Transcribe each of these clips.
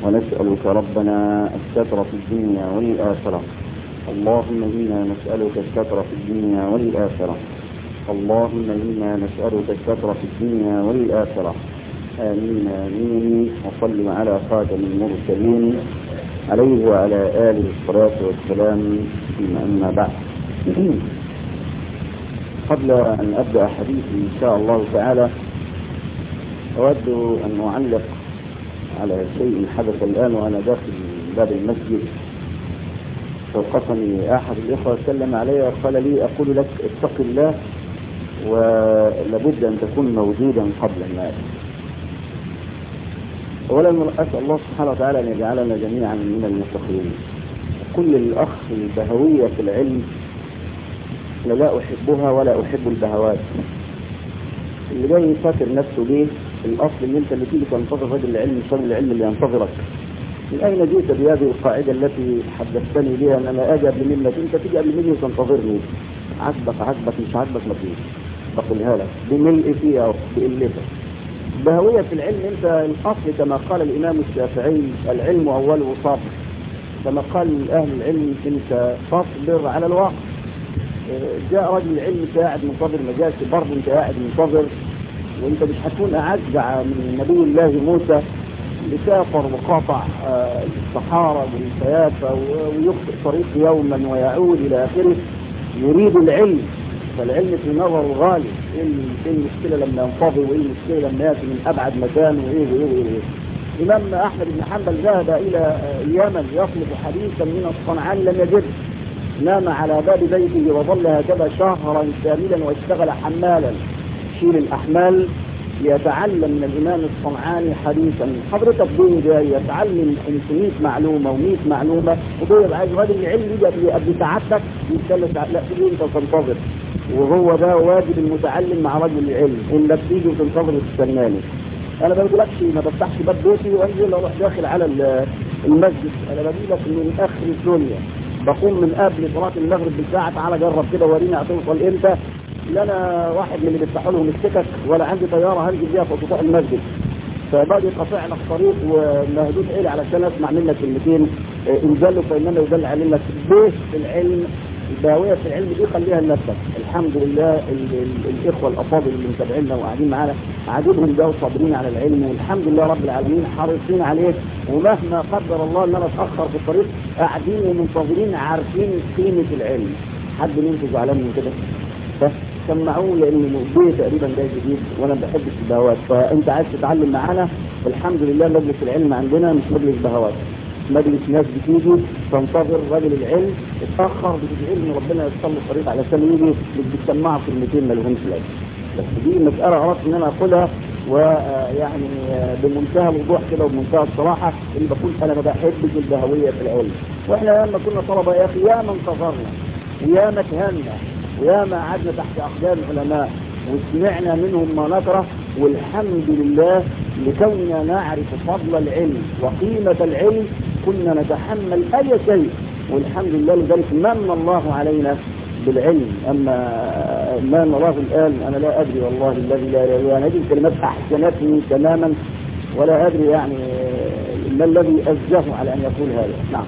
ونسألك ربنا الستر في الدنيا والآخرة اللهم إنا نسألك الستر في الدنيا والآخرة اللهم إنا نسألك الستر في الدنيا والآخرة آمين آمين وصل على خاتم المرسلين عليه وعلى آله الصلاة والسلام ثم أما بعد قبل أن أبدأ حديثي إن شاء الله تعالى أود أن أعلق على شيء حدث الآن وأنا داخل باب المسجد فوقفني أحد الإخوة سلم علي وقال لي أقول لك اتق الله ولابد أن تكون موجودا قبل الناس أولا أسأل الله سبحانه وتعالى أن يجعلنا جميعا من المتقين كل الأخ البهوية في العلم أنا لا أحبها ولا أحب البهوات اللي جاي فاكر نفسه ليه الأصل إن أنت اللي تيجي تنتظر رجل العلم صلي العلم اللي ينتظرك من أين جئت بهذه القاعدة التي حدثتني بها أن أنا أجي قبل منك أنت تيجي قبل مني وتنتظرني عجبك عجبك مش عجبك ما فيش بقولها لك بملء فيها أو بقلتك بهوية في العلم أنت الأصل كما قال الإمام الشافعي العلم أوله صبر كما قال أهل العلم أنت تصبر على الواقع جاء رجل العلم قاعد منتظر ما جاش برضه انت قاعد منتظر وانت مش هتكون اعز من نبي الله موسى اللي سافر وقاطع الصحارى والفيافة ويخطئ طريق يوما ويعود الى اخره يريد العلم فالعلم في نظر غالي ايه المشكله لما ينفضي وايه المشكله لما ياتي من ابعد مكان وايه وايه وايه الامام احمد بن حنبل ذهب الى اليمن يطلب حديثا من الصنعان لم يجده نام على باب بيته وظل هكذا شهرا كاملا واشتغل حمالا يشيل الاحمال يتعلم من الامام الصنعاني حديثا حضرتك دين جاي يتعلم 500 معلومه و100 معلومه وده عايز راجل العلم يجي قبل سعادتك يتكلم لا تيجي انت تنتظر وهو ده واجب المتعلم مع رجل العلم انك تيجي وتنتظر وتستناني انا ما بقولكش ما بفتحش باب بيتي وانزل اروح داخل على المسجد انا بجيبك من اخر الدنيا بقوم من قبل صلاة المغرب بساعة تعالى جرب كده وريني هتوصل امتى لا انا واحد من اللي بيفتحوا لهم السكك ولا عندي طيارة هنزل بيها في سطوح المسجد فباجي قطعنا الطريق ومهدود عيلي علشان اسمع منك كلمتين انزلوا فانما يدل علينا بيت العلم الباوية في العلم دي خليها لنفسك الحمد لله ال ال الاخوة الافاضل اللي متابعينا وقاعدين معانا عاجبهم ده وصابرين على العلم والحمد لله رب العالمين حريصين عليه ومهما قدر الله ان انا اتاخر في الطريق قاعدين ومنتظرين عارفين قيمة العلم حد منكم زعلان من كده سمعوه لان البيت تقريبا جاي جديد وانا ما بحبش البهوات فانت عايز تتعلم معانا الحمد لله مجلس العلم عندنا مش مجلس بهوات مجلس ناس بتيجي تنتظر رجل العلم اتاخر بتدعي ان ربنا يوصل له الطريق علشان يجي مش بتسمعه كلمتين ما لهمش لازمه بس دي مساله اردت ان انا اقولها ويعني بمنتهى الوضوح كده وبمنتهى الصراحه اللي بقول انا ما بحبش البهويه في العلم واحنا لما كنا طلبه يا اخي يا ما انتظرنا ويا ما تهنا ويا ما قعدنا تحت اقدام العلماء وسمعنا منهم ما نكره والحمد لله لكوننا نعرف فضل العلم وقيمة العلم كنا نتحمل أي شيء والحمد لله لذلك من الله علينا بالعلم أما ما نراه الآن أنا لا أدري والله الذي لا إله إلا هذه الكلمات أحسنتني تماما ولا أدري يعني ما الذي أزجه على أن يقول هذا نعم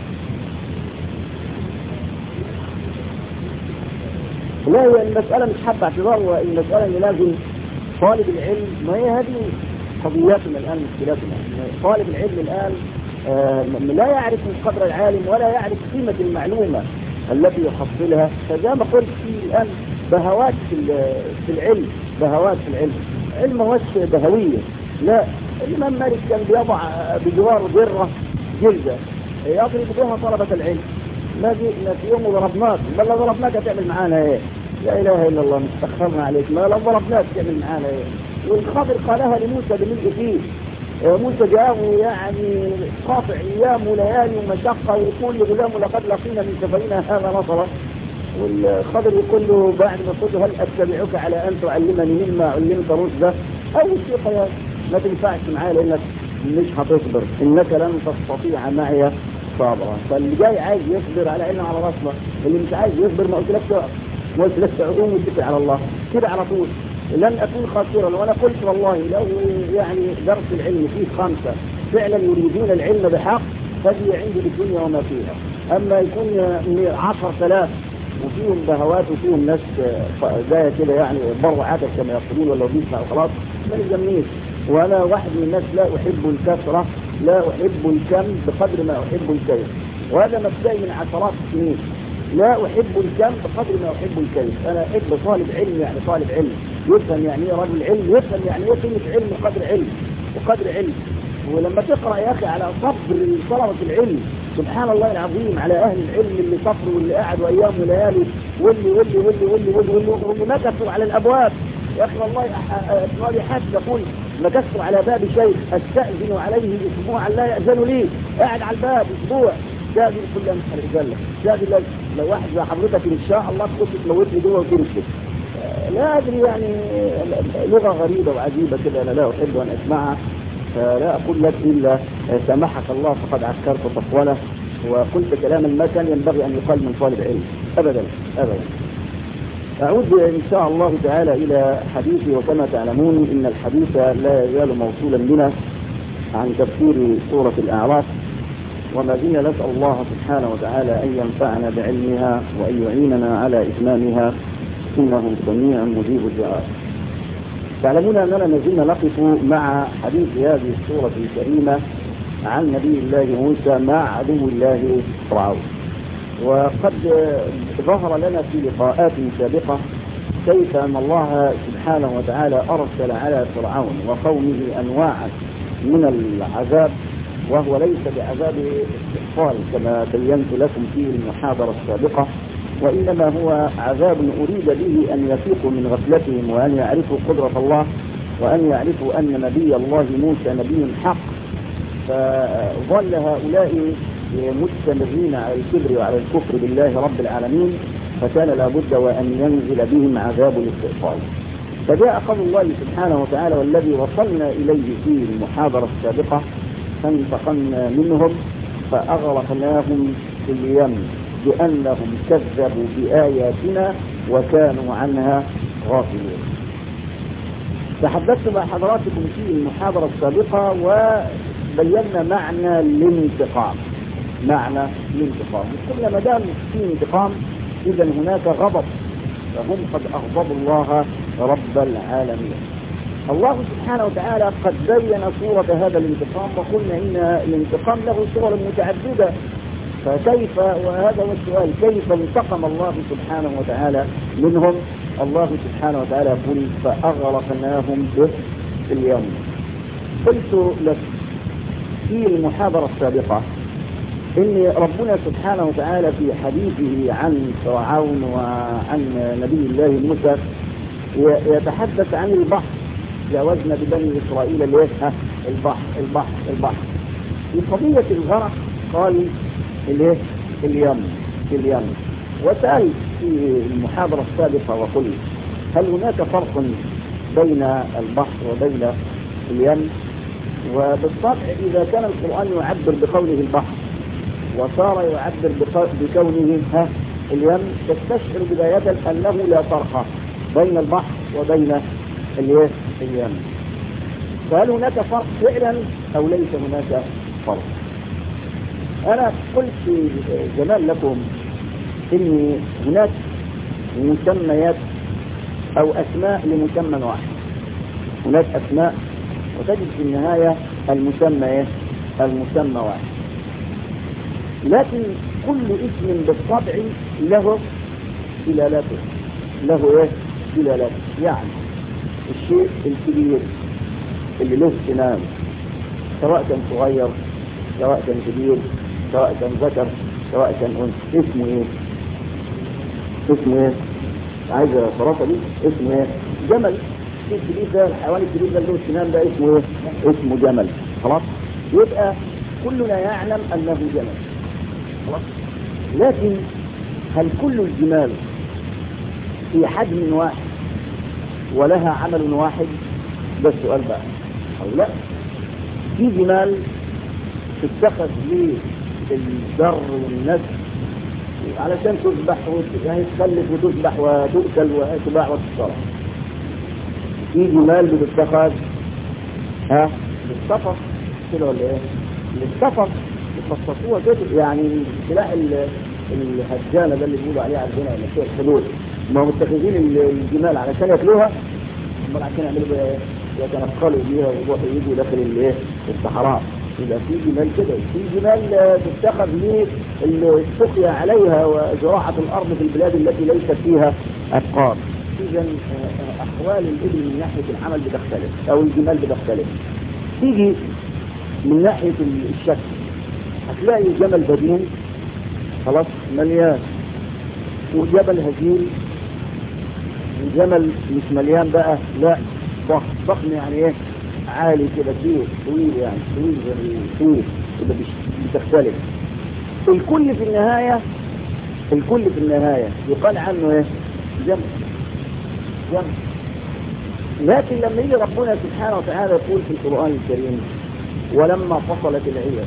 لا هي المسألة مش حابة اعتذار والمسألة اللي لازم طالب العلم ما هي هذه قضياتنا الآن مشكلاتنا طالب العلم الآن آه لا يعرف قدر العالم ولا يعرف قيمة المعلومة التي يحصلها فزي ما قلت في الآن بهوات في, في العلم بهوات في العلم علم هوش بهوية لا الإمام مالك كان بيضع بجوار ذرة جلدة يضرب بها طلبة العلم ما جئنا في يوم وضربناك بل لو ضربناك هتعمل معانا ايه لا اله الا الله مستخرنا عليك ما لو ضربناك تعمل معانا ايه والخضر قالها لموسى بملء فيه موسى جاءه يعني قاطع ايام وليالي ومشقه ويقول لغلام لقد لقينا من سفرنا هذا نصرا والخضر يقول له بعد ما قلت هل اتبعك على ان تعلمني مما علمت رشدا اول شيء خيال ما تنفعش معايا لانك مش هتصبر انك لن تستطيع معي صابرا فاللي جاي عايز يصبر على علم على راسنا اللي مش عايز يصبر ما قلتلكش اقف ما قلتلكش عقوم واتكل على الله كده على طول لن اكون خاسرا وانا قلت والله لو يعني درس العلم فيه خمسه فعلا يريدون العلم بحق فدي عندي الدنيا وما فيها اما يكون عشر ثلاث وفيهم بهوات وفيهم ناس جايه كده يعني بر عدد كما يقولون ولا بيسمع وخلاص ما يلزمنيش وانا واحد من الناس لا احب الكثره لا احب الكم بقدر ما احب الكيف وهذا مبدئي من عشرات السنين لا احب الكم بقدر ما احب الكيف انا احب طالب علم يعني طالب علم يفهم يعني ايه رجل علم يفهم يعني ايه كلمه علم وقدر علم وقدر علم ولما تقرا يا اخي على صبر طلبه العلم سبحان الله العظيم على اهل العلم اللي صبروا واللي قعدوا ايام وليالي واللي واللي واللي واللي واللي, واللي, واللي مكثوا على الابواب يا اخي والله صالحات تقول مكثت على باب شيخ استاذن عليه اسبوعا لا ياذن لي قاعد على الباب اسبوع استاذن كل امس الرجاله استاذن لو واحد زي حضرتك ان شاء الله تخش تموتني جوه وتمشي لا ادري يعني لغه غريبه وعجيبه كده انا لا احب ان اسمعها فلا اقول لك الا سامحك الله فقد عسكرت طفوله وقلت كلاما ما كان ينبغي ان يقال من طالب علم ابدا ابدا أعود إن شاء الله تعالى إلى حديثي وكما تعلمون إن الحديث لا يزال موصولا بنا عن تفسير سورة الأعراف وما زلنا نسأل الله سبحانه وتعالى أن ينفعنا بعلمها وأن يعيننا على إتمامها إنه سميع مجيب الدعاء تعلمون أننا ما زلنا نقف مع حديث هذه السورة الكريمة عن نبي الله موسى مع عدو الله فرعون وقد ظهر لنا في لقاءات سابقة كيف أن الله سبحانه وتعالى أرسل على فرعون وقومه أنواعا من العذاب وهو ليس بعذاب استحصال كما بينت لكم في المحاضرة السابقة وإنما هو عذاب أريد به أن يفيقوا من غفلتهم وأن يعرفوا قدرة الله وأن يعرفوا أن نبي الله موسى نبي حق فظل هؤلاء مستمرين على الكبر وعلى الكفر بالله رب العالمين فكان لابد وأن ينزل بهم عذاب الاستئصال فجاء قول الله سبحانه وتعالى والذي وصلنا إليه في المحاضرة السابقة فانتقمنا منهم فأغرقناهم في اليم بأنهم كذبوا بآياتنا وكانوا عنها غافلين تحدثت مع حضراتكم في المحاضرة السابقة وبينا معنى الانتقام معنى الانتقام قلنا ما دام في انتقام اذا هناك غضب فهم قد اغضبوا الله رب العالمين الله سبحانه وتعالى قد بين صورة هذا الانتقام وقلنا ان الانتقام له صور متعددة فكيف وهذا هو السؤال كيف انتقم الله سبحانه وتعالى منهم الله سبحانه وتعالى يقول فأغرقناهم به اليوم قلت لك في المحاضرة السابقة ان ربنا سبحانه وتعالى في حديثه عن فرعون وعن نبي الله موسى يتحدث عن البحر جاوزنا ببني اسرائيل الايه البحر البحر البحر في قضية الغرق قال الايه اليم اليم وسأل في المحاضرة السابقة وقل هل هناك فرق بين البحر وبين اليم وبالطبع إذا كان القرآن يعبر بقوله البحر وصار يعبر بكونه ها اليم تستشعر بداية أنه لا فرق بين البحر وبين اليم فهل هناك فرق فعلا أو ليس هناك فرق أنا قلت زمان لكم إن هناك مسميات أو أسماء لمسمى واحد هناك أسماء وتجد في النهاية المسمى المسمى واحد لكن كل اسم بالطبع له دلالته له ايه دلالته يعني الشيء الكبير اللي له سنان سواء كان صغير سواء كان كبير سواء كان ذكر سواء كان انثى اسمه ايه اسمه ايه عايز الخرافه دي اسمه ايه جمل الكبير ده الحيوان الكبير ده اللي له سنان ده اسمه ايه اسمه جمل خلاص يبقى كلنا يعلم انه جمل خلاص لكن هل كل الجمال في حجم واحد ولها عمل واحد ده السؤال بقى او لا في جمال تتخذ للذر والنسل علشان تذبح يعني تخلف وتذبح وتؤكل وتباع وتشترى في جمال بتتخذ ها بالسفر كده ولا ايه؟ للسفر يخصصوها كده يعني سلاح الهجانه ده اللي بيقولوا عليه عندنا مشروع الحدود ما هم متخذين الجمال علشان ياكلوها امال عشان يعملوا بيها ايه؟ يتنقلوا بيها ويروحوا يجوا داخل الايه؟ الصحراء يبقى في جمال كده في جمال تتخذ للسقيا عليها وزراعة الأرض في البلاد التي ليست فيها أبقار إذا أحوال الإبل من ناحية العمل بتختلف أو الجمال بتختلف تيجي من ناحية الشكل هتلاقي جمل بدين خلاص مليان وجبل هزيل وجمل مش مليان بقى لا ضخم ضخم يعني ايه عالي كده كبير طويل يعني طويل زي طويل كده بتختلف الكل في النهاية الكل في النهاية يقال عنه ايه جمع جمع لكن لما يجي ربنا سبحانه وتعالى يقول في القرآن الكريم ولما فصلت العير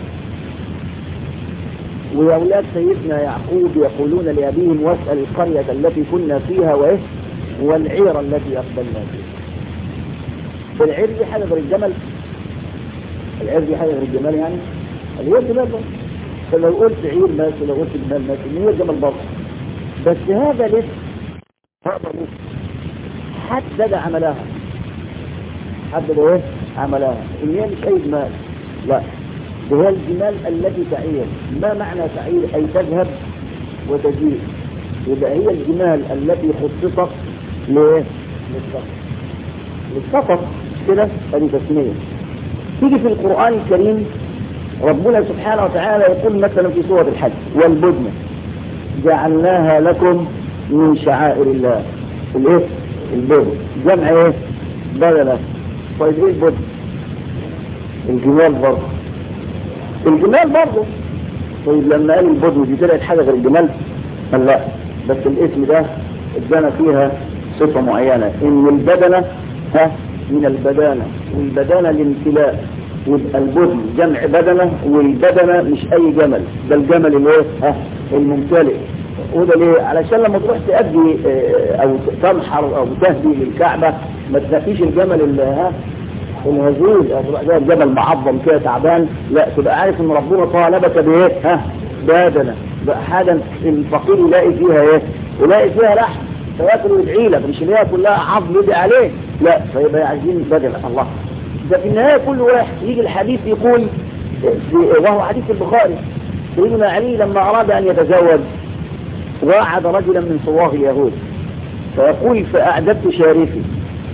وأولاد سيدنا يعقوب يقولون لأبيهم واسأل القرية التي كنا فيها وإيه والعير التي أقبلنا فيها العير دي حاجة غير الجمل العير دي حاجة غير الجمال يعني اللي هو الجمال بس فلو قلت عير ماشي لو قلت جمال ماشي اللي هو الجمل برضه بس هذا لسه هذا لسه حدد عملها حدد ايه عملها ان هي مش اي جمال لا وهي الجمال التي تعير ما معنى تعير اي تذهب وتجيء يبقى هي الجمال التي خصصت ليه للسفر للسفر كده ادي تسميه تيجي في القران الكريم ربنا سبحانه وتعالى يقول مثلا في سوره الحج والبدن جعلناها لكم من شعائر الله الايه البدن جمع ايه بدله طيب ايه البدن الجمال برضه الجمال برضه طيب لما قال البدن دي طلعت حاجه غير الجمال قال لا بس الاسم ده ادانا فيها صفه معينه ان البدنه ها من البدانه والبدانه الامتلاء يبقى البدن جمع بدنه والبدنه مش اي جمل ده الجمل اللي ايه ها الممتلئ وده ليه علشان لما تروح تأدي او تنحر او تهدي للكعبه ما تنفيش الجمل اللي ها الهزيل او تبقى زي الجبل معظم كده تعبان لا تبقى عارف ان ربنا طالبك بايه ها بدنه بقى حاجه الفقير يلاقي فيها ايه يلاقي فيها لحم فياكل ويدعي لك مش اللي هي كلها عظم يدعي عليه لا فيبقى عايزين بدنه الله ده في النهايه كل واحد يجي الحديث يقول وهو حديث البخاري سيدنا علي لما اراد ان يتزوج وعد رجلا من صواغ اليهود فيقول فاعددت شارفي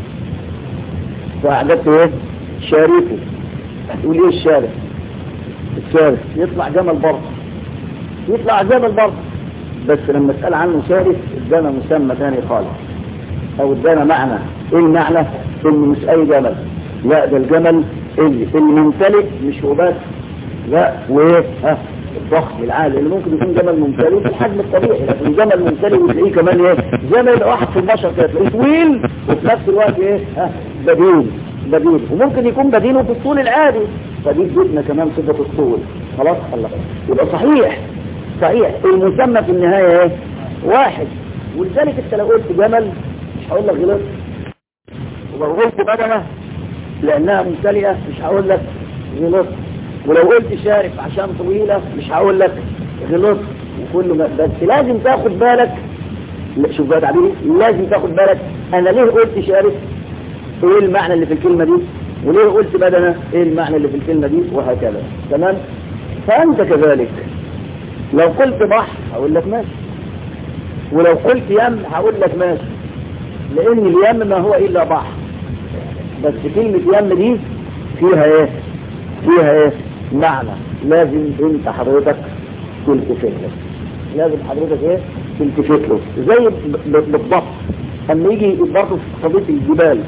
فأعددت ايه شارفه يقول ايه الشارف الشارف يطلع جمل برضه يطلع جمل برضه بس لما اسأل عنه شارف ادانا مسمى ثاني خالص او ادانا معنى ايه المعنى انه مش اي جمل لا ده الجمل اللي الممتلئ مش هو بس لا وايه ها الضخم العالي اللي ممكن يكون جمل ممتلئ في الحجم الطبيعي لكن الجمل ممتلئ وتلاقيه كمان ايه زي ما يبقى واحد في البشر كده تلاقيه طويل وفي نفس الوقت ايه ها بدين بدين وممكن يكون بدينه في الطول العادي فدي جبنا كمان صفة الطول خلاص الله يبقى صحيح صحيح المسمى في النهاية ايه واحد ولذلك انت لو قلت جمل مش هقول لك غلط ولو قلت بدنة لانها ممتلئة مش هقول لك غلط ولو قلت شارف عشان طويلة مش هقول لك غلط وكل ما بس لازم تاخد بالك لا شوف بقى تعبيري لازم تاخد بالك انا ليه قلت شارف ايه المعنى اللي في الكلمة دي وليه قلت بدنة ايه المعنى اللي في الكلمة دي وهكذا تمام فانت كذلك لو قلت بحر هقول لك ماشي ولو قلت يم هقول لك ماشي لان اليم ما هو الا بحر بس كلمة يم دي فيها ايه فيها ايه معنى لازم انت حضرتك تلتفت له لازم حضرتك ايه تلتفت له زي بالضبط اما يجي برضه في قضيه الجبال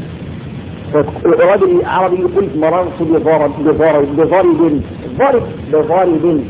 الراجل العربي يقول مررت بضارب بضارب بضارب ضارب بضارب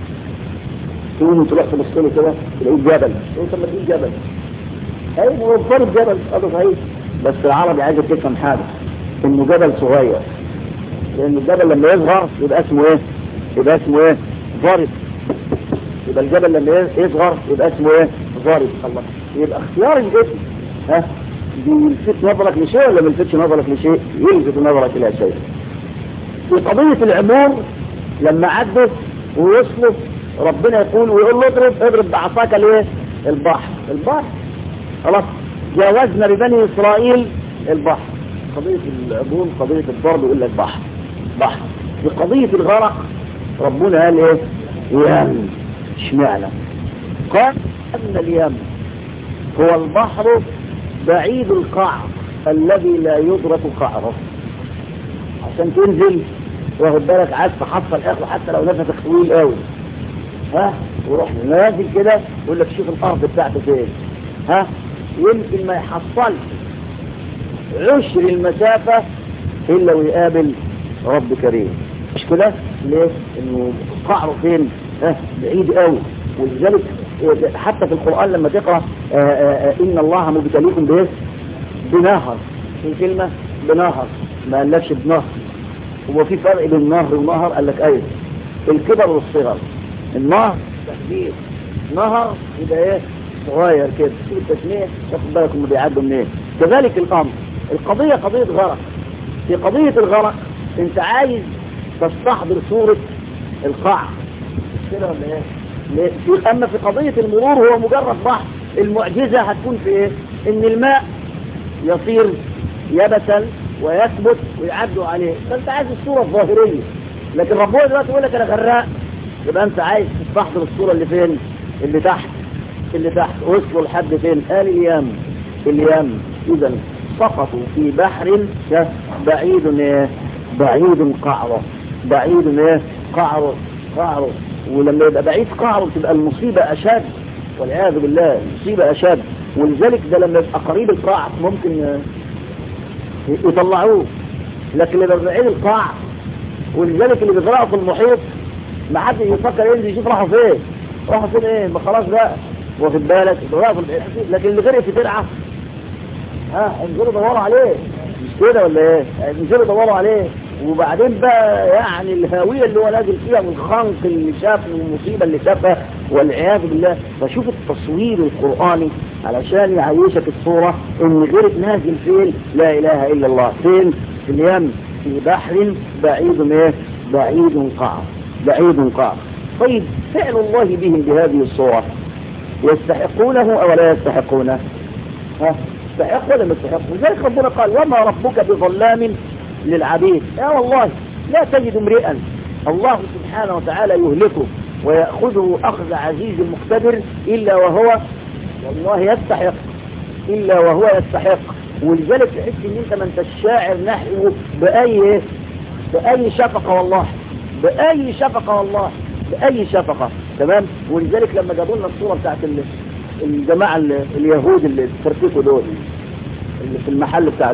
تقوم تروح تبص له كده تلاقيه جبل تقول طب ما تقول جبل ايوه هو ضارب جبل هذا صحيح بس العربي عايز تفهم حاجه انه جبل صغير لان الجبل لما يصغر يبقى اسمه ايه يبقى اسمه ايه ضارب يبقى الجبل لما يصغر يبقى اسمه ايه ضارب الله يبقى اختيار الاسم ها بيلفت نظرك لشيء ولا ما يلفتش نظرك لشيء يلفت نظرك الى شيء في قضية العبور لما عدوا ووصلوا ربنا يقول ويقول له اضرب اضرب بعصاك الايه البحر البحر خلاص جاوزنا ببني اسرائيل البحر قضية العبور قضية الضرب يقول لك بحر بحر في قضية الغرق ربنا قال ايه يم اشمعنى قال ان اليم هو البحر بعيد القعر الذي لا يدرك قعره عشان تنزل واخد بالك عايز تحصل اخو حتى لو نفسك طويل قوي ها وروح نازل كده يقول لك شوف الارض بتاعته فين ها يمكن ما يحصلش عشر المسافة الا ويقابل رب كريم مش كده ليه انه قعره فين ها بعيد قوي ولذلك حتى في القرآن لما تقرأ آآ آآ ان الله مبتليكم بايه بنهر في كلمة بنهر ما قالكش بنهر هو في فرق بين نهر ونهر قال لك ايوه الكبر والصغر النهر تحديد نهر يبقى ايه صغير كده شوف التسمية تاخد بالك هم بيعدوا منين كذلك الامر القضية قضية غرق في قضية الغرق انت عايز تستحضر صورة القاع كده ولا ايه ليه؟ في اما في قضية المرور هو مجرد بحر المعجزة هتكون في ايه ان الماء يصير يبسا ويثبت ويعدوا عليه فانت عايز الصورة الظاهرية لكن ربنا دلوقتي يقول لك انا غراق يبقى انت عايز تستحضر الصورة اللي فين اللي تحت اللي تحت وصلوا لحد فين قال اليم اليم اذا سقطوا في بحر بعيد ايه بعيد قعره بعيد ايه قعره قعره ولما يبقى بعيد قعره تبقى المصيبة اشد والعياذ بالله المصيبة اشد ولذلك ده لما يبقى قريب القاع ممكن يطلعوه لكن اللي بيبقى بعيد القاع ولذلك اللي بيغرقوا في المحيط ما حد يفكر ينزل يشوف راحوا فين راحوا فين ايه ما خلاص بقى واخد بالك بيغرقوا في المحيط لكن اللي غرق في ترعه ها انزلوا دوروا عليه مش كده ولا ايه انزلوا دوروا عليه وبعدين بقى يعني الهاوية اللي هو نازل فيها والخنق اللي شافه والمصيبة اللي شافها والعياذ بالله فشوف التصوير القرآني علشان يعيشك الصورة ان غيرك نازل فين لا اله الا الله فين في اليم في بحر بعيد ايه بعيد قعر بعيد قعر طيب فعل الله بهم بهذه الصورة يستحقونه او لا يستحقونه ها يستحق ولا ما يستحق لذلك ربنا قال وما ربك بظلام للعبيد يا والله لا تجد امرئا الله سبحانه وتعالى يهلكه ويأخذه أخذ عزيز مقتدر إلا وهو والله يستحق إلا وهو يستحق ولذلك تحس ان انت ما انت الشاعر نحوه بأي بأي شفقة والله بأي شفقة والله بأي شفقة تمام ولذلك لما جابوا لنا الصورة بتاعت الجماعة اليهود اللي ترتكوا دول اللي في المحل بتاع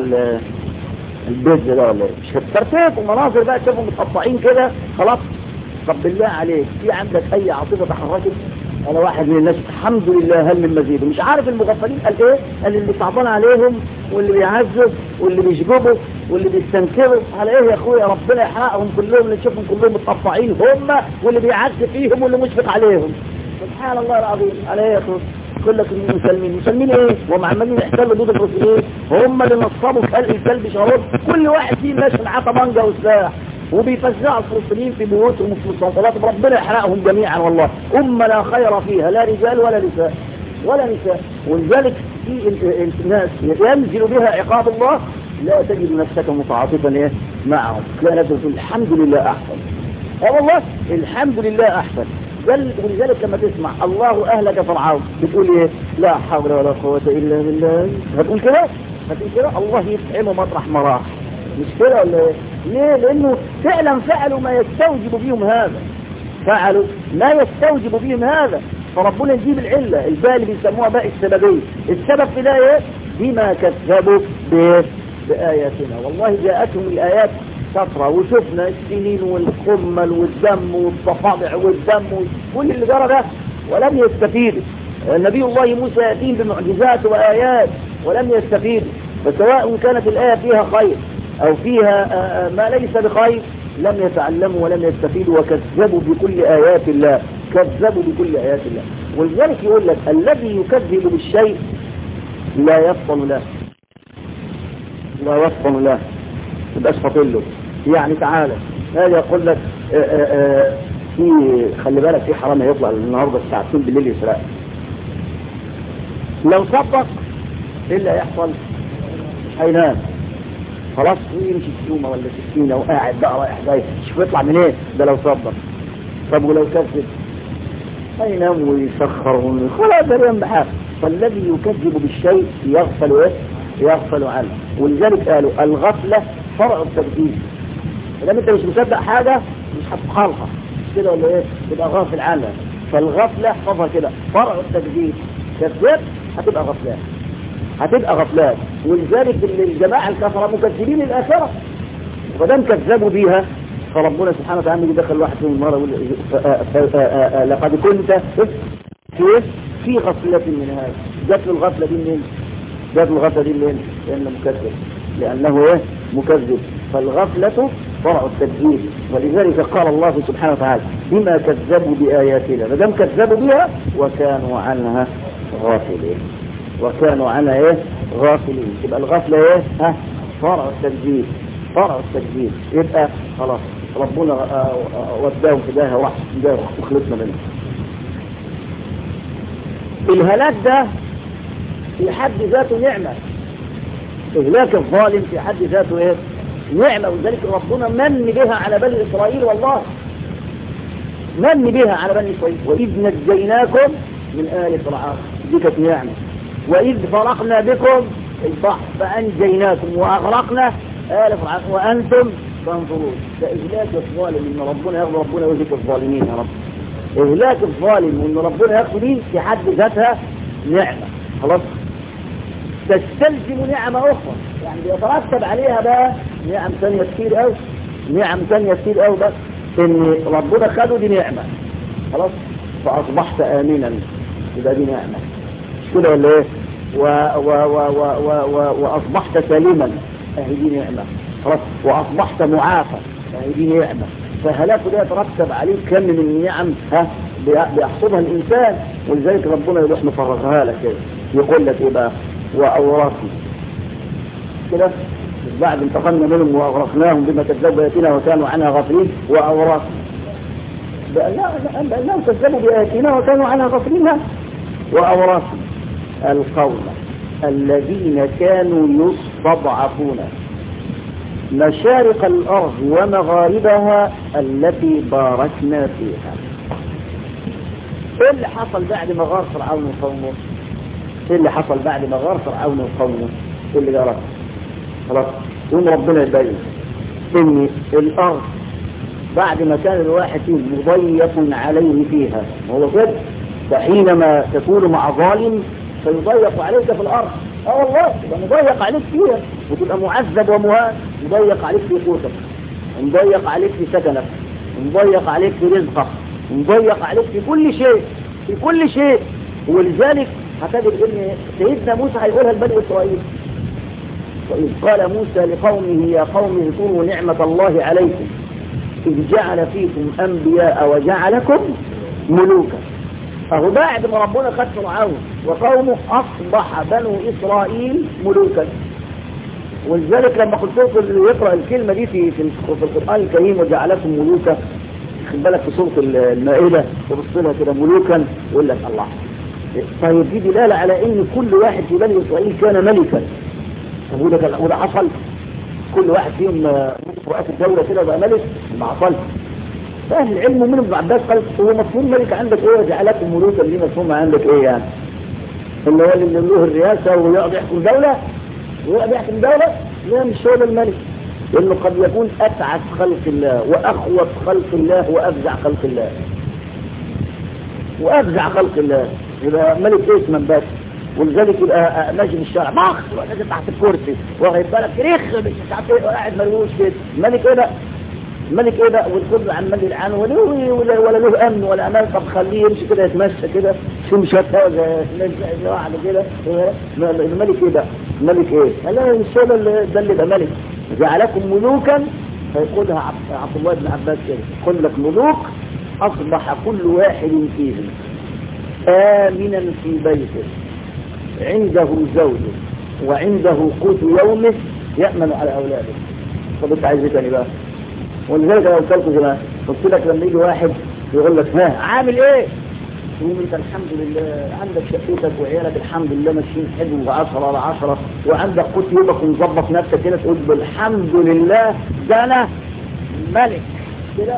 البيت ده ولا مش هتفرتك ومناظر بقى تشوفهم متقطعين كده خلاص طب بالله عليك في عندك اي عاطفه تحركت انا واحد من الناس الحمد لله هل من مزيد مش عارف المغفلين قال ايه قال اللي صعبان عليهم واللي بيعزوا واللي بيشجبوا واللي بيستنكروا على ايه يا اخويا ربنا يحرقهم كلهم اللي نشوفهم كلهم متقطعين هم واللي بيعز فيهم واللي مشفق عليهم سبحان الله العظيم على ايه يا اخويا يقول لك المسلمين مسلمين ايه وهم عمالين يحتلوا ضد الرسولين هم اللي نصبوا كلب الكلب شهور كل واحد فيهم ماشي معاه طبنجه وسلاح وبيفزعوا الفلسطينيين في بيوتهم وفي مستوطناتهم ربنا يحرقهم جميعا والله أمة لا خير فيها لا رجال ولا نساء ولا نساء ولذلك في الناس ينزل بها عقاب الله لا تجد نفسك متعاطفا ايه معهم لا نفسك الحمد لله احسن اه والله الحمد لله احسن بل ولذلك لما تسمع الله اهلك فرعون بتقول ايه لا حول ولا قوة الا بالله هتقول كده هتقول كده الله يطعمه مطرح ما راح مش كده ولا ايه ليه لانه فعلا فعلوا ما يستوجب بهم هذا فعلوا ما يستوجب بهم هذا فربنا يجيب العلة الباء اللي بيسموها باء السببية السبب في ده ايه بما كذبوا بايه بآياتنا والله جاءتهم الآيات كثرة وشفنا السنين والقمل والدم والضفادع والدم كل اللي جرى ده ولم يستفيدوا نبي الله موسى يأتيهم بمعجزات وآيات ولم يستفيدوا فسواء كانت الآية فيها خير أو فيها ما ليس بخير لم يتعلموا ولم يستفيدوا وكذبوا بكل آيات الله كذبوا بكل آيات الله ولذلك يقول لك الذي يكذب بالشيء لا يفطن له لا يفطن له تبقاش فاطل له يعني تعالى هذا يقول لك آآ آآ في خلي بالك في حرامي يطلع النهارده الساعه 2 بالليل يسرق لو صدق ايه اللي هيحصل؟ هينام خلاص ويمشي السومه ولا سكينه وقاعد بقى رايح جاي شوف يطلع منين إيه؟ ده لو صدق طب ولو كذب هينام ويسخر خلاص دريان بحاجه فالذي يكذب بالشيء يغفل ايه؟ يغفل عنه ولذلك قالوا الغفله فرع التكذيب لما انت مش مصدق حاجه مش هتخالها مش كده ولا ايه؟ تبقى غافل عنها فالغفله احفظها كده فرع التكذيب كذبت هتبقى غفلان هتبقى غفلان ولذلك الجماعة الكفرة مكذبين الآخرة ودام كذبوا بيها فربنا سبحانه وتعالى يجي دخل واحد فيهم مرة يقول لقد كنت في في غفلة من هذا جات له الغفلة دي منين؟ جات له الغفلة دي منين؟ لأنه مكذب لأنه ايه؟ مكذب فالغفلة فرع التكذيب ولذلك قال الله سبحانه وتعالى بما كذبوا بآياتنا ما دام كذبوا بها وكانوا عنها غافلين وكانوا عنها ايه غافلين يبقى الغفلة ايه ها فرع التكذيب فرع التكذيب يبقى خلاص ربنا وداهم في داهية وراح في داهية وخلصنا منه الهلاك ده في حد ذاته نعمة إهلاك الظالم في حد ذاته إيه؟ نعمة ولذلك ربنا من بها على بني إسرائيل والله من بها على بني إسرائيل وإذ نجيناكم من آل فرعون دي كانت نعمة وإذ فرقنا بكم البحر فأنجيناكم وأغرقنا آل فرعون وأنتم تنظرون ده إهلاك الظالم إن ربنا يغفر ربنا يهلك الظالمين يا رب إهلاك الظالم وإن ربنا يغفر دي في حد ذاتها نعمة خلاص تستلزم نعمة أخرى يعني بيترتب عليها بقى نعم ثانية كتير قوي نعم ثانية كتير قوي بقى إن ربنا خده دي نعمة خلاص فأصبحت آمنا يبقى دي نعمة مش كده ولا إيه؟ و و و و و و وأصبحت سليما أهي دي نعمة خلاص وأصبحت معافى أهي دي نعمة فهلاكه ده يترتب عليه كم من النعم ها بيحصدها الإنسان ولذلك ربنا يروح مفرغها لك كده يقول لك إيه بقى وأورثي كده بعد انتقلنا منهم وأغرقناهم بما كذبوا بآياتنا وكانوا عنها غافلين وأورثي بأنهم كذبوا بآياتنا وكانوا عنها غافلين وأورثي القوم الذين كانوا يستضعفون مشارق الأرض ومغاربها التي باركنا فيها ايه اللي حصل بعد ما غار فرعون وقومه ايه اللي حصل بعد ما غار فرعون وقومه ايه اللي جرى خلاص يوم ربنا يبين ان الارض بعد ما كان الواحد فيه مضيق عليه فيها وهو كده فحينما تكون مع ظالم فيضيق عليك في الارض اه والله يبقى مضيق عليك فيها وتبقى معذب ومهان مضيق عليك في قوتك مضيق عليك في سكنك مضيق عليك في رزقك مضيق عليك في كل شيء في كل شيء ولذلك هتجد ان سيدنا موسى هيقولها لبني اسرائيل وإذ قال موسى لقومه يا قوم اذكروا نعمة الله عليكم إذ جعل فيكم أنبياء وجعلكم ملوكا أهو بعد ما ربنا خد فرعون وقومه أصبح بنو إسرائيل ملوكا ولذلك لما قلت لكم اللي يقرأ الكلمة دي في في القرآن الكريم وجعلكم ملوكا خد بالك في سورة المائدة تبص لها كده ملوكا يقول لك الله طيب دي دلالة على ان كل واحد في بني اسرائيل كان ملكا طب وده وده حصل كل واحد فيهم رؤاس الدولة كده بقى ملك ما حصلش فاهل العلم ومن ابن عباس قال هو مفهوم ملك عندك ايه جعلكم ملوكا دي مفهوم عندك ايه يعني اللي هو اللي له الرئاسة ويقعد يحكم دولة ويقعد يحكم دولة لا مش هو الملك لانه قد يكون اتعس خلق الله واخوف خلق الله وافزع خلق الله وافزع خلق الله يبقى ملك ايش من بس ولذلك يبقى ماشي في الشارع بخ نازل تحت الكرسي واخد بالك ريخ مش عارف ايه قاعد ملوش كده ملك ايه بقى ملك ايه بقى والكل عمال يلعن ولا ولا, ولا له امن ولا امان طب خليه يمشي كده يتمشى كده يشم شويه هوا زي واحد كده الملك ايه بقى ملك ايه لا مش هو ده اللي يبقى ملك جعلكم ملوكا فيقولها عبد الله بن عباس كده يقول لك ملوك اصبح كل واحد فيهم امنا في بيته عنده زوجه وعنده قوت يومه يأمن على أولاده طب انت عايز ايه تاني بقى ولذلك انا قلت لكم زمان قلت لك لما يجي واحد يقول لك ها عامل ايه؟ تقول انت الحمد لله عندك شقتك وعيالك الحمد لله ماشيين حلو بعشرة على عشرة وعندك قوت يومك ومظبط نفسك كده تقول بالحمد لله ده انا ملك كده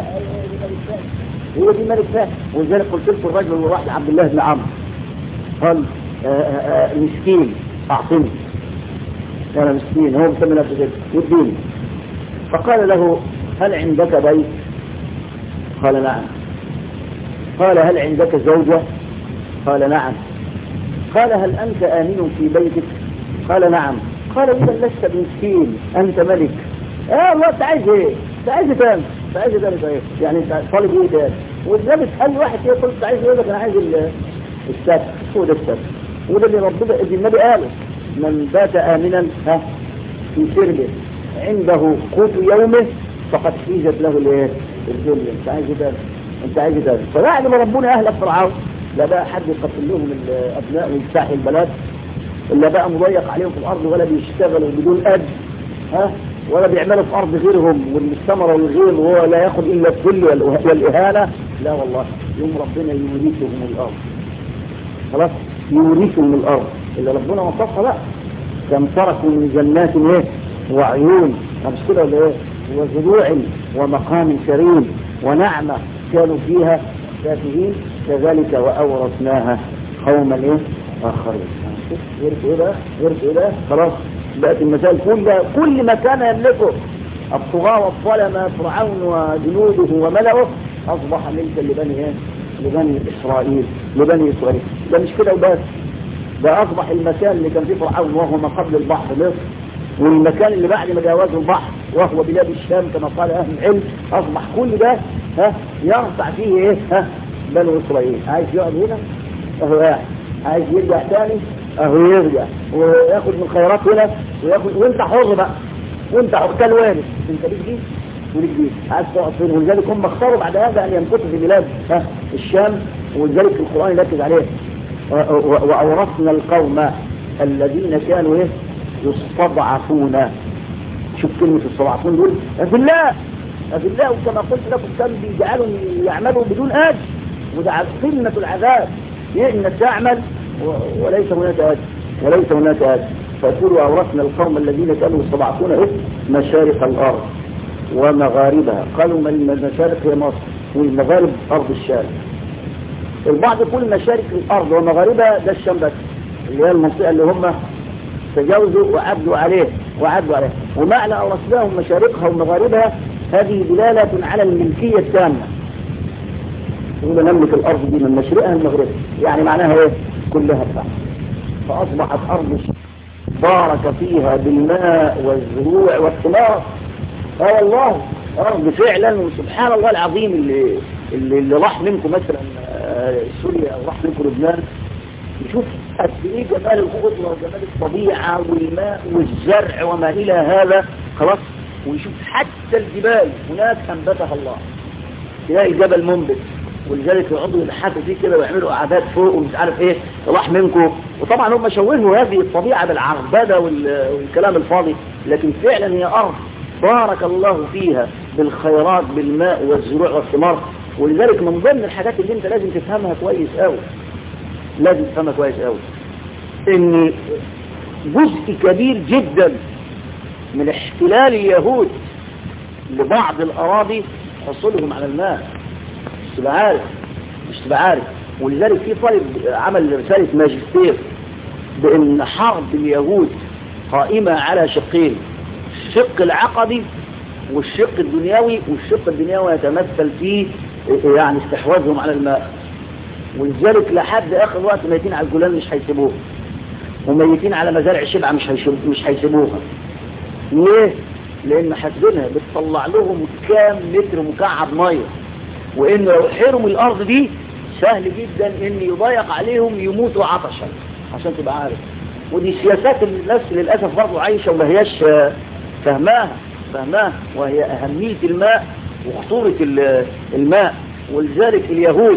هو دي ملك فاهم ولذلك قلت لكم الرجل اللي راح لعبد الله بن عمرو قال آآ آآ مسكين اعطني انا مسكين هو مسمي نفسه كده يديني فقال له هل عندك بيت قال نعم قال هل عندك زوجة قال نعم قال هل أنت آمن في بيتك قال نعم قال إذا لست بمسكين أنت ملك اه الله أنت عايز إيه أنت عايز إيه تاني أنت عايز إيه تاني طيب يعني أنت طالب إيه تاني والنبي تسأل واحد كده يقول أنت عايز إيه أنا عايز الستر هو ده الستر وده اللي ربنا اللي النبي قاله من بات آمنا ها في سربه عنده قوت يومه فقد حيزت له الايه الدنيا انت عايز ده انت عايز ده فبعد ما ربنا اهلك فرعون لا بقى حد يقتل لهم الابناء ويستحي البنات الا بقى مضيق عليهم في الارض ولا بيشتغلوا بدون اجر ها ولا بيعملوا في ارض غيرهم والثمره والغيظ وهو لا ياخذ الا الذل والاهانه لا والله يوم ربنا يورثهم الارض خلاص يورثهم الارض اللي ربنا وصفها بقى كم تركوا من جنات ايه وعيون مش كده ولا ايه وزروع ومقام كريم ونعمة كانوا فيها فاكهين كذلك وأورثناها قوما ايه آخرين غير كده غير كده خلاص بقت المثال كل كل ما كان يملكه الطغاة والظلمة فرعون وجنوده وملأه أصبح ملكا لبني ايه لبني إسرائيل لبني إسرائيل ده مش كده وبس ده أصبح المكان اللي كان فيه فرعون وهو ما قبل البحر مصر والمكان اللي بعد ما جاوزه البحر وهو بلاد الشام كما قال اهل العلم اصبح كل ده ها يرفع فيه ايه ها بنو اسرائيل عايز يقعد هنا اهو قاعد عايز يرجع تاني اهو يرجع وياخد من خيرات هنا وياخد وانت حر بقى وانت حر كالوارث انت ليك دي وليك دي عايز تقعد فين ولذلك هم اختاروا بعد هذا ان يمكثوا في بلاد ها الشام ولذلك القران يركز عليه واورثنا القوم الذين كانوا ايه يستضعفون شوف كلمة الصضعفون دول أذلاء أذلاء وكما قلت لكم كان بيجعلهم يعملوا بدون أجر وده قمة العذاب إنك تعمل وليس هناك أجر وليس هناك أجر فيقول وأورثنا القوم الذين كانوا يستضعفون إيه؟ مشارق الأرض ومغاربها قالوا من المشارق هي مصر والمغارب أرض الشام البعض يقول مشارق الأرض ومغاربها ده الشام بس اللي هي المنطقة اللي هم تجاوزوا وعدوا عليه وعدوا عليه ومعنى أورثناهم مشارقها ومغاربها هذه دلالة على الملكية التامة يقول نملك الأرض دي من مشرقها لمغربها يعني معناها إيه كلها بتاعت فأصبحت أرض بارك فيها بالماء والزروع والثمار اه والله أرض فعلا وسبحان الله العظيم اللي اللي, اللي راح منكم مثلا سوريا أو راح منكم لبنان يشوف قد ايه جمال الخضرة وجمال الطبيعة والماء والزرع وما إلى هذا خلاص ويشوف حتى الجبال هناك أنبتها الله تلاقي جبل منبت ولذلك يقعدوا يضحكوا فيه كده ويعملوا قعدات فوق ومش عارف ايه راح منكم وطبعا هم شوهوا هذه الطبيعة بالعربدة والكلام الفاضي لكن فعلا هي أرض بارك الله فيها بالخيرات بالماء والزروع والثمار ولذلك من ضمن الحاجات اللي انت لازم تفهمها كويس قوي لازم تفهمها كويس قوي ان جزء كبير جدا من احتلال اليهود لبعض الاراضي حصولهم على الماء مش تبقى عارف مش تبقى عارف ولذلك في طالب عمل رسالة ماجستير بان حرب اليهود قائمة على شقين الشق العقدي والشق الدنيوي والشق الدنيوي يتمثل في يعني استحواذهم على الماء ولذلك لحد اخر وقت ميتين على الجولان مش هيسيبوها وميتين على مزارع شبعة مش مش هيسيبوها ليه؟ لان حاسبينها بتطلع لهم كام متر مكعب ميه وان لو حرموا الارض دي سهل جدا ان يضيق عليهم يموتوا عطشا عشان تبقى عارف ودي سياسات الناس للاسف برضه عايشه وما هياش فهماها فهماها وهي اهميه الماء وخطوره الماء ولذلك اليهود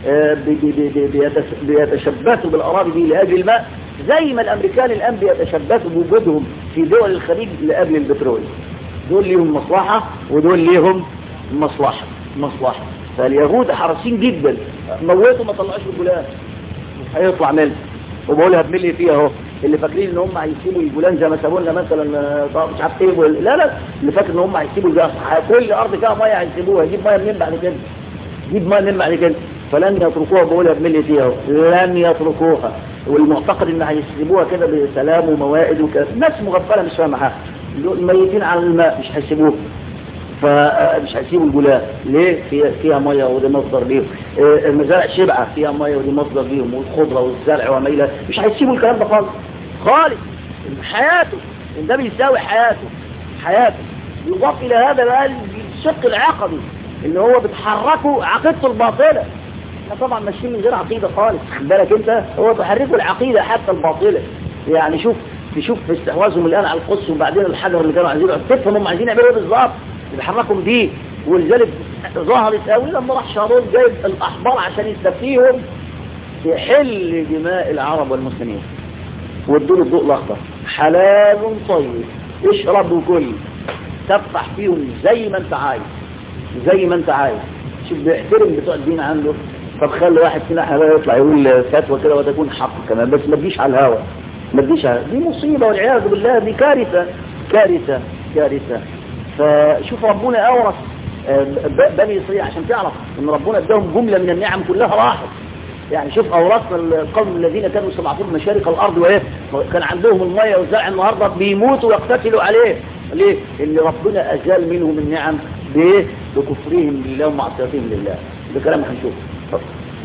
بيتشبثوا بالأراضي دي لأجل الماء زي ما الأمريكان الآن بيتشبثوا بوجودهم في دول الخليج لأجل البترول دول ليهم مصلحة ودول ليهم مصلحة مصلحة فاليهود حريصين جدا موتوا ما طلعوش الجولان مش هيطلع منه وبقولها بملي فيها اهو اللي فاكرين ان هم هيسيبوا الجولان زي ما سابوا لنا مثلا طب مش عارف ايه لا لا اللي فاكر ان هم هيسيبوا الجولان كل ارض فيها ميه هيسيبوها يجيب ميه منين بعد كده يجيب ميه منين بعد كده فلن يتركوها بقولها بملي فيها اهو لن يتركوها والمعتقد ان هيسيبوها كده بسلام وموائد وكذا ناس مغفله مش فاهمه حاجه ميتين على الماء مش هيسيبوها فمش هيسيبوا الجولان ليه فيها, فيها ميه ودي مصدر ليهم المزارع شبعه فيها ميه ودي مصدر ليهم والخضره والزرع وما الى مش هيسيبوا الكلام ده خالص خالص حياته ده بيساوي حياته حياته يضاف الى هذا بقى الشق العقدي ان هو بتحركه عقيدته الباطله احنا طبعا ماشيين من غير عقيده خالص خد بالك انت هو تحركه العقيده حتى الباطله يعني شوف تشوف في استحواذهم الان على القدس وبعدين الحجر اللي كانوا عايزين تفهم هم عايزين يعملوا ايه بالظبط بيحركهم دي ولذلك ظهرت قوي لما راح شارون جايب الاحبار عشان يستفيهم يحل دماء العرب والمسلمين وادوا له الضوء الاخضر حلال طيب اشرب وكل تفتح فيهم زي ما انت عايز زي ما انت عايز شوف بيحترم بتوع الدين عنده طب خلي واحد فينا احنا بقى يطلع يقول فتوى كده وتكون حق كمان بس ما تجيش على الهوا ما تجيش على دي مصيبه والعياذ بالله دي كارثه كارثه كارثه فشوف ربنا اورث بني اسرائيل عشان تعرف ان ربنا اداهم جمله من النعم كلها راحت يعني شوف اورثنا القوم الذين كانوا يستضعفون مشارق الارض وايه كان عندهم الميه والزرع النهارده بيموتوا ويقتتلوا عليه ليه؟ ان ربنا ازال منهم النعم بايه؟ بكفرهم بالله ومعصيتهم لله ده كلام هنشوفه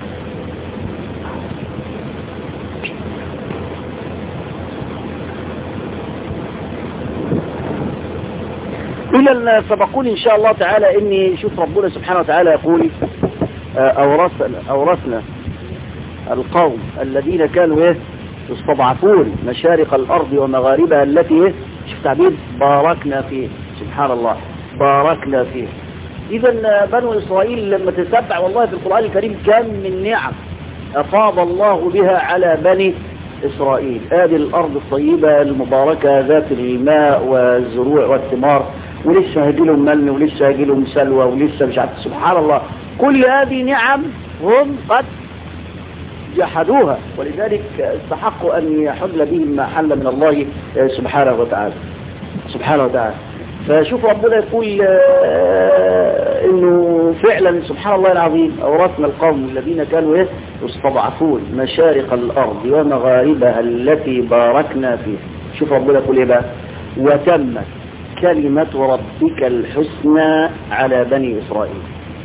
إلى سبقوني إن شاء الله تعالى إني شوف ربنا سبحانه وتعالى يقول أورثنا, أورثنا القوم الذين كانوا إيه يستضعفون مشارق الأرض ومغاربها التي إيه شوف تعبير باركنا فيه سبحان الله باركنا فيه إذا بنو إسرائيل لما تتبع والله في القرآن الكريم كم من نعم أفاض الله بها على بني إسرائيل هذه الأرض الطيبة المباركة ذات الماء والزروع والثمار ولسه هيجي لهم من ولسه هيجي لهم سلوى ولسه مش عارف سبحان الله كل هذه نعم هم قد جحدوها ولذلك استحقوا أن يحل بهم ما حل من الله سبحانه وتعالى سبحانه وتعالى فشوف ربنا يقول انه فعلا سبحان الله العظيم اورثنا القوم الذين كانوا ايه يستضعفون مشارق الارض ومغاربها التي باركنا فيها شوف ربنا يقول ايه بقى وتمت كلمة ربك الحسنى على بني إسرائيل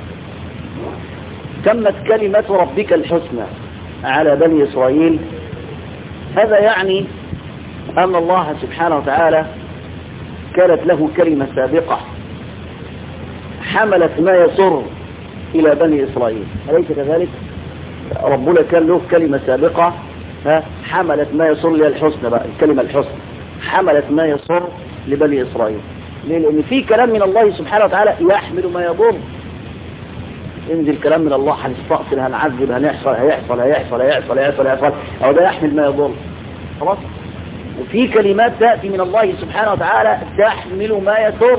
تمت كلمة ربك الحسنى على بني إسرائيل هذا يعني أن الله سبحانه وتعالى كانت له كلمة سابقة حملت ما يسر إلى بني إسرائيل أليس كذلك ربنا كان له كلمة سابقة حملت ما يسر لها الحسنى بقى الكلمة الحسنى حملت ما يسر لبني إسرائيل ليه؟ لأن في كلام من الله سبحانه وتعالى يحمل ما يضر انزل كلام من الله هنستأصل هنعذب هنحصل هيحصل هيحصل هيحصل هيحصل هيحصل أو ده يحمل ما يضر خلاص وفي كلمات تأتي من الله سبحانه وتعالى تحمل ما يسر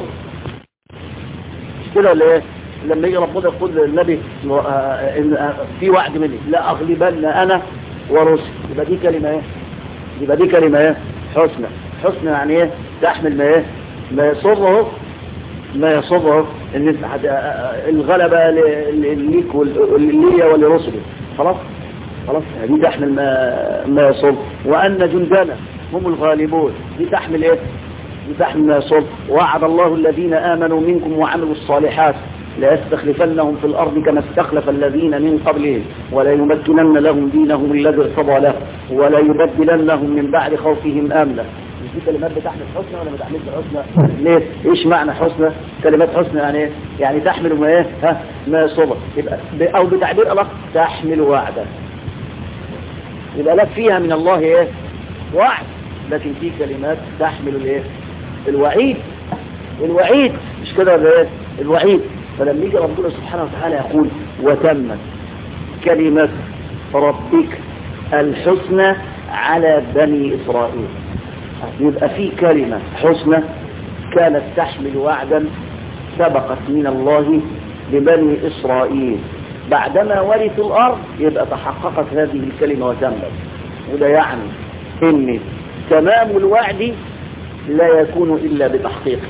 مش كده ولا ايه لما يجي ربنا يقول للنبي في وعد مني لا أغلبن أنا ورسل يبقى دي كلمة ايه يبقى دي كلمة ايه حسنى حسنى يعني ايه تحمل ما ايه ما يصره ما يصره ان انت الغلبة ليك وليا ولرسلي خلاص خلاص دي تحمل ما ما يصر وأن جندنا هم الغالبون دي تحمل ايه دي تحمل ما يصر وعد الله الذين آمنوا منكم وعملوا الصالحات ليستخلفنهم في الأرض كما استخلف الذين من قبلهم ولا يمكنن لهم دينهم الذي ارتضى له ولا يبدلنهم من بعد خوفهم أمنا مش دي كلمات بتحمل حسنى ولا ما تحملش حسنى ليه ايش معنى حسنى كلمات حسنى يعني ايه يعني تحمل ما ايه ها ما صبر يبقى او بتعبير الله تحمل وعدا يبقى لك فيها من الله ايه وعد لكن في كلمات تحمل الايه الوعيد الوعيد مش كده ولا ايه الوعيد فلما يجي ربنا سبحانه وتعالى يقول وتمت كلمة ربك الحسنى على بني إسرائيل يبقى في كلمة حسنى كانت تحمل وعدا سبقت من الله لبني إسرائيل بعدما ورثوا الأرض يبقى تحققت هذه الكلمة وتمت وده يعني إن تمام الوعد لا يكون إلا بتحقيقه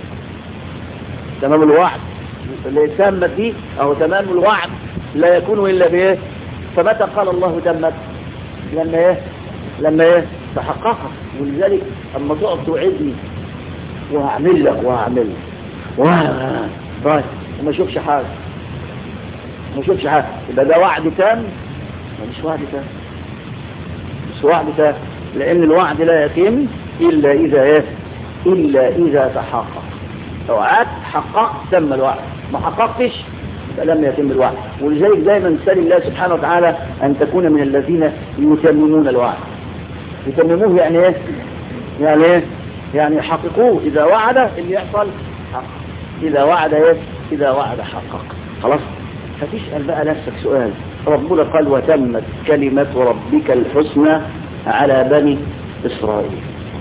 تمام الوعد اللي تمت دي أو تمام الوعد لا يكون إلا بإيه فمتى قال الله تمت لما إيه لما إيه تحققت ولذلك أما تقعد توعدني وهعمل لك وهعمل لك وه- طيب وما اشوفش حاجة ما اشوفش حاجة يبقى ده وعد تام ما مش وعد تام مش وعد تام لأن الوعد لا يتم إلا إذا إيه إلا إذا تحقق لو وعدت حققت تم الوعد ما حققتش يبقى لم يتم الوعد ولذلك دايما نسأل الله سبحانه وتعالى أن تكون من الذين يتممون الوعد يتمموه يعني إيه يعني إيه يعني يحققوه إذا وعد اللي يحصل حقق إذا وعد إيه إذا وعد حقق خلاص فتسأل بقى نفسك سؤال ربنا قال وتمت كلمة ربك الحسنى على بني إسرائيل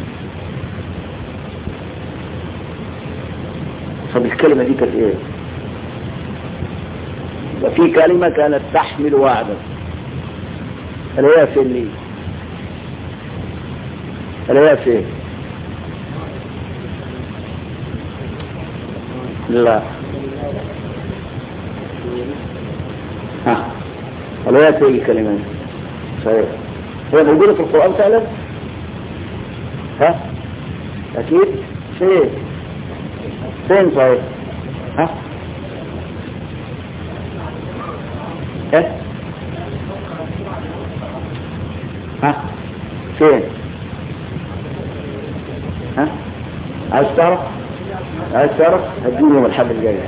طب الكلمة دي كانت ايه وفي كلمة كانت تحمل وعدا الاقيها فين ليه الاقيها فين لا ها الاقيها فين الكلمة دي صحيح هي موجودة في القرآن فعلا ها اكيد فين فين صحيح ها ايه ها فين ها عايز تعرف عايز تعرف هديني يوم الحد الجاي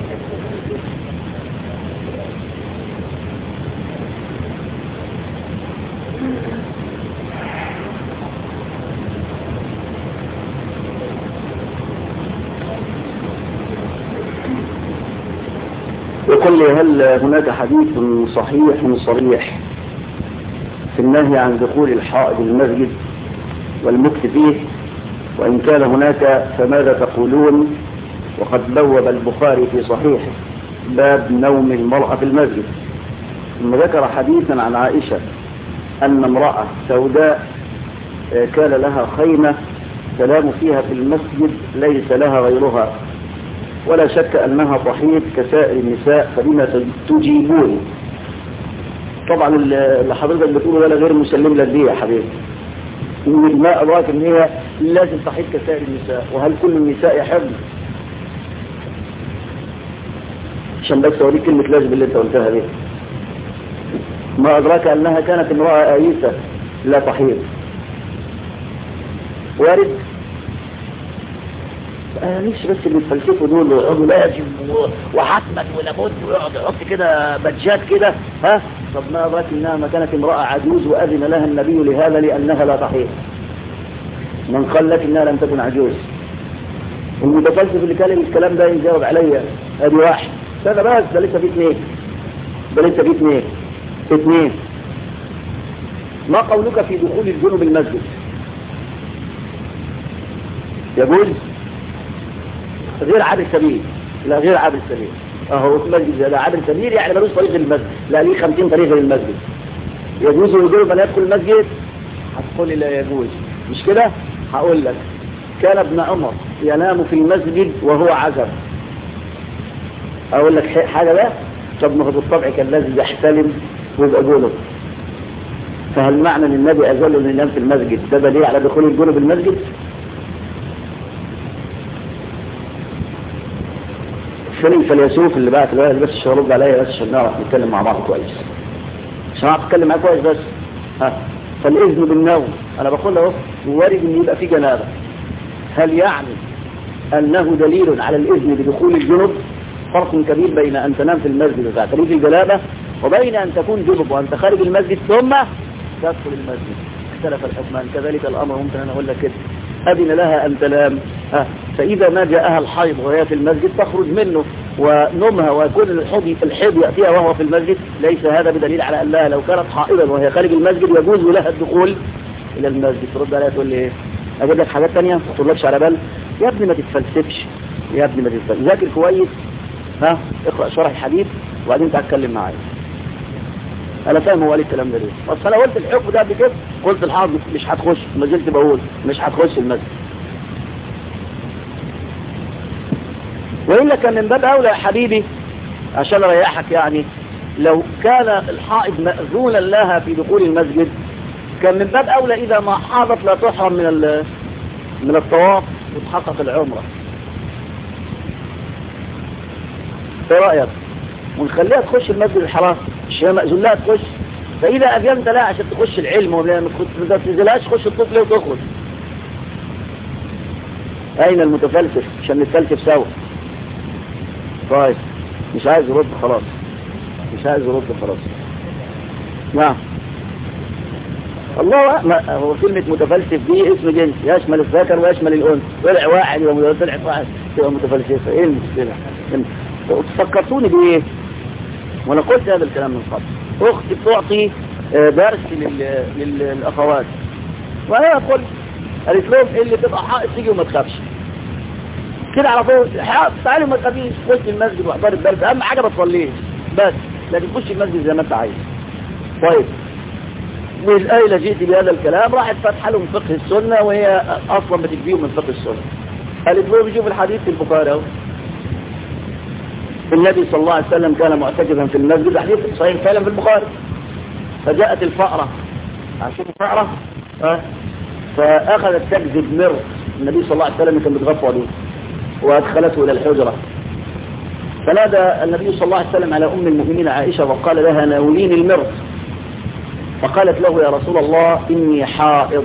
يقول لي هل هناك حديث صحيح صريح في النهي عن دخول الحائض المسجد والمكت فيه وإن كان هناك فماذا تقولون وقد بوب البخاري في صحيحه باب نوم المرأة في المسجد ثم ذكر حديثا عن عائشة أن امرأة سوداء كان لها خيمة تنام فيها في المسجد ليس لها غيرها ولا شك أنها ضحية كسائر النساء فبما تجيبون طبعا اللي حضرتك بتقوله ده غير مسلم لك بيه يا حبيبي ما أدراك ان هي لازم ضحية كسائر النساء وهل كل النساء يحب عشان بس اوريك كلمة لازم اللي انت قلتها دي ما أدراك أنها كانت امرأة آيسة لا تحيض وارد انا نفسي بس اللي يتفلسفوا دول ويقعدوا لازم وحتما ولابد ويقعد يحط كده بجات كده ها طب ما أدراك انها ما كانت امرأة عجوز واذن لها النبي لهذا لانها لا تحيض من قال لك انها لم تكن عجوز المتفلسف اللي كلم الكلام ده يجاوب عليا ادي واحد هذا بس ده لسه في اثنين ده لسه في اثنين اثنين ما قولك في دخول الجنوب المسجد يجوز غير عابر سبيل لا غير عابر سبيل اهو في مسجد لا عابر سبيل يعني ملوش طريق للمسجد لا ليه 50 طريق للمسجد يجوز وجوب من يدخل المسجد هتقول لي لا يجوز مش كده هقول لك كان ابن عمر ينام في المسجد وهو عزب اقول لك حاجه بقى طب ما هو بالطبع كان لازم يحتلم ويبقى جنب فهل معنى ان النبي اذل انه ينام في المسجد ده دليل على دخول الجنب المسجد فين الفيلسوف اللي بعت الواحد بس عشان ارد عليا بس عشان نعرف نتكلم مع بعض كويس عشان اعرف اتكلم معاه كويس بس ها فالاذن بالنوم انا بقول اهو وارد ان يبقى في جنابه هل يعني انه دليل على الاذن بدخول الجنب فرق كبير بين ان تنام في المسجد وتعتريف الجنابه وبين ان تكون جنب وانت خارج المسجد ثم تدخل المسجد اختلف الحكمان كذلك الامر ممكن انا اقول لك كده أذن لها أن تنام أه. فإذا ما جاءها الحيض وهي في المسجد تخرج منه ونومها ويكون الحيض الحيض يأتيها وهو في المسجد ليس هذا بدليل على أنها لو كانت حائضا وهي خارج المسجد يجوز لها الدخول إلى المسجد ترد عليها تقول لي إيه أجيب لك حاجات تانية ما تقولكش على بال يا ابني ما تتفلسفش يا ابني ما تتفلسفش ذاكر كويس ها اقرأ شرح الحديث وبعدين تعال اتكلم معايا انا فاهم هو قال الكلام ده ليه بس انا قلت الحكم ده قبل كده قلت الحافظ مش هتخش ما زلت بقول مش هتخش المسجد والا كان من باب اولى يا حبيبي عشان اريحك يعني لو كان الحائض مأذونا لها في دخول المسجد كان من باب اولى اذا ما حاضت لا تحرم من من الطواف وتحقق العمره ايه رايك ونخليها تخش المسجد الحرام مش هي مأذون لها تخش فإذا أذنت لها عشان تخش العلم ولا ما تنزلهاش تخش الطفل ليه وتخرج أين المتفلسف عشان نتفلسف سوا طيب مش عايز يرد خلاص مش عايز يرد خلاص نعم الله ما هو كلمة متفلسف دي اسم جنس يشمل الذكر ويشمل الأنثى طلع واحد يبقى طلع واحد تبقى متفلسفة ايه المشكلة فكرتوني بايه وانا قلت هذا الكلام من قبل اختي بتعطي درس للاخوات وانا قلت قالت لهم اللي تبقى حائط تيجي وما تخافش كده على طول حائط تعالي وما تخافيش خش المسجد واحضر الدرس اهم حاجه ما تصليش بس لكن خش المسجد زي ما انت عايز طيب والآية جئت بهذا الكلام راحت فاتحه لهم فقه السنة وهي أصلا بتجبيهم من فقه السنة قالت لهم يشوف الحديث في البخاري اهو النبي صلى الله عليه وسلم كان معتكفا في المسجد حديث صحيح فعلا في البخاري فجاءت الفأرة عارفين الفأرة أه؟ فأخذت تكذب مر النبي صلى الله عليه وسلم كان بيتغفى عليه وأدخلته إلى الحجرة فنادى النبي صلى الله عليه وسلم على أم المؤمنين عائشة وقال لها ناولين المر فقالت له يا رسول الله إني حائض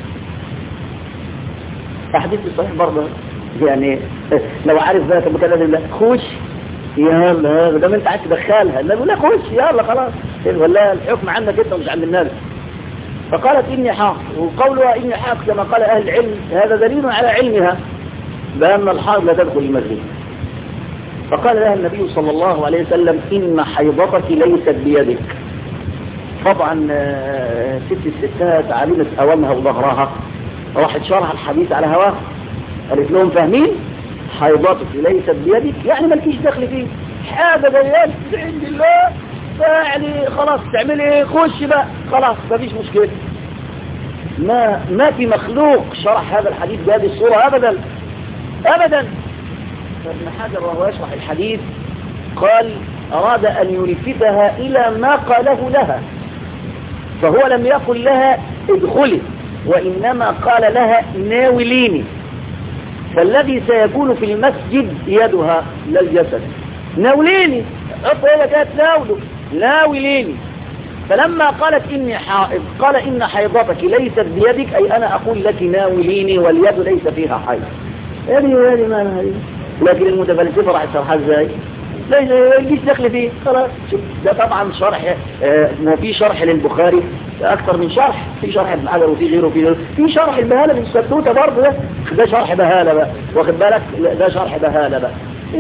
أحدث صحيح برضه يعني لو عارف ذلك المكلف لا خش يلا ده انت عايز تدخلها النبي لا خش يلا خلاص ولا الحكم عندك انت ومش عند النبي فقالت اني حاق وقولها اني حاق كما قال اهل العلم هذا دليل على علمها بان الحائض لا تدخل المسجد فقال لها النبي صلى الله عليه وسلم ان حيضتك ليست بيدك طبعا ست الستات علمت اوامها وظهرها راحت شرح الحديث على هواه قالت لهم فاهمين حيضتك ليست بيدك يعني مالكيش دخل فيه حاجة بيان عند الله يعني خلاص تعمل ايه خش بقى خلاص مفيش مشكلة ما ما في مخلوق شرح هذا الحديث بهذه الصورة ابدا ابدا فابن حجر وهو يشرح الحديث قال اراد ان يلفتها الى ما قاله لها فهو لم يقل لها ادخلي وانما قال لها ناوليني فالذي سيكون في المسجد يدها لا الجسد ناوليني اطلع كانت ناوله ناوليني فلما قالت إني حائض قال إن حيضتك ليست بيدك أي أنا أقول لك ناوليني واليد ليس فيها حيض هذه هذه ما هذه لكن المتفلسفة راح يشرحها ازاي ليس ليش دخل فيه خلاص شوف ده طبعا شرح آه ما في شرح للبخاري اكثر من شرح في شرح ابن حجر وفي غيره وفي غيره في شرح البهالة في السبتوتة برضه ده ده شرح بهالة بقى واخد بالك ده شرح بهالة بقى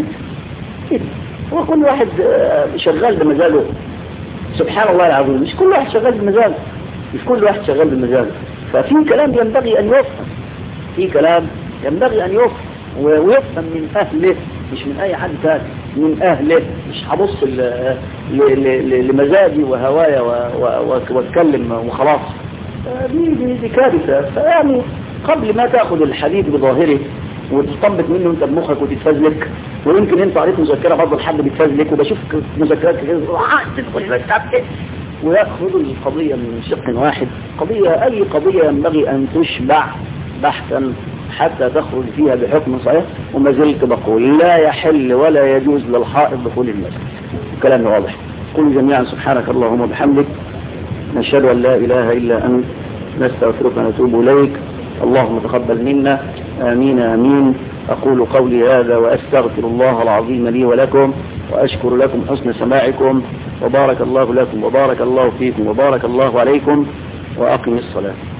هو كل واحد آه شغال بمزاجه سبحان الله العظيم مش كل واحد شغال بمزاجه مش كل واحد شغال بمزاجه ففي كلام ينبغي ان يفهم في كلام ينبغي ان يفهم ويفهم من اهله مش من اي حد ثاني من اهله مش هبص لمزاجي وهوايا واتكلم وخلاص دي, دي, دي كارثة فيعني قبل ما تاخذ الحديث بظاهره وتستنبط منه انت بمخك وتتفزلك ويمكن انت قريت مذكره برضه لحد بيتفزلك وبشوف مذكرات كتير تدخل وياخذ القضيه من شق واحد قضيه اي قضيه ينبغي ان تشبع بحثا حتى تخرج فيها بحكم صحيح وما زلت بقول لا يحل ولا يجوز للحائض دخول المسجد كلام واضح قل جميعا سبحانك اللهم وبحمدك نشهد أن لا إله إلا أنت نستغفرك ونتوب إليك اللهم تقبل منا آمين آمين أقول قولي هذا وأستغفر الله العظيم لي ولكم وأشكر لكم حسن سماعكم وبارك الله لكم وبارك الله فيكم وبارك الله عليكم وأقم الصلاة